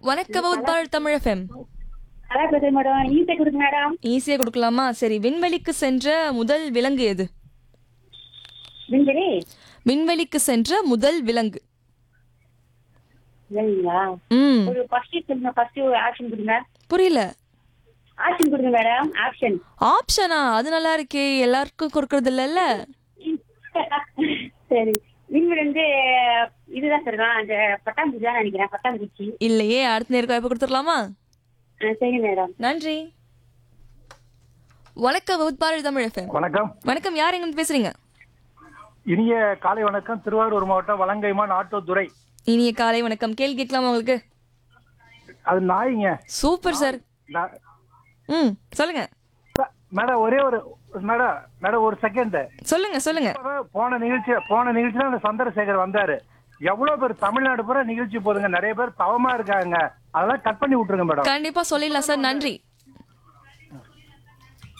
வணக்கம் உட்பாள் தமிழ் எஃப்எம் அதான் பேசுறேன் மேடம் ஈஸியா கொடுங்க மேடம் ஈஸியா கொடுக்கலாமா சரி விண்வெளிக்கு சென்ற முதல் விலங்கு எது விண்வெளி விண்வெளிக்கு சென்ற முதல் விலங்கு இல்லைங்களா ம் ஒரு ஃபர்ஸ்ட் சொல்லுங்க ஃபர்ஸ்ட் ஒரு ஆப்ஷன் கொடுங்க புரியல ஆப்ஷன் கொடுங்க மேடம் ஆப்ஷன் ஆப்ஷனா அது நல்லா இருக்கே எல்லாருக்கும் கொடுக்கறது இல்லைல்ல சரி விண்வெளி வந்து இதுதான் சார் அந்த பட்டாம்பூச்சி தான் நினைக்கிறேன் பட்டாம்பூச்சி இல்லையே அடுத்த நேருக்கு வாய்ப்பு கொடுத்துடலாமா ஆ, சரி மேடம் நன்றி வணக்கம் உட்பாள் தமிழ் எஃப்எம் வணக்கம் வணக்கம் யார் எங்க பேசுறீங்க இனிய காலை வணக்கம் திருவாரூர் மாவட்டம் வலங்கைமான் ஆட்டோ துறை இனிய காலை வணக்கம் கேள்வி கேட்கலாமா உங்களுக்கு அது நாய்ங்க சூப்பர் சார் நான்- ம் சொல்லுங்க மேடம் ஒரே ஒரு மேடம் மேடம் ஒரு செகண்ட் சொல்லுங்க சொல்லுங்க போன நிகழ்ச்சி போன நிகழ்ச்சியில அந்த சந்திரசேகர் வந்தாரு எவ்வளவு பேர் தமிழ்நாடு பூரா நிகழ்ச்சி போதுங்க நிறைய பேர் தவமா இருக்காங்க அதெல்லாம் கட் பண்ணி விட்டுருங்க மேடம் கண்டிப்பா சொல்லிடலாம் சார் நன்றி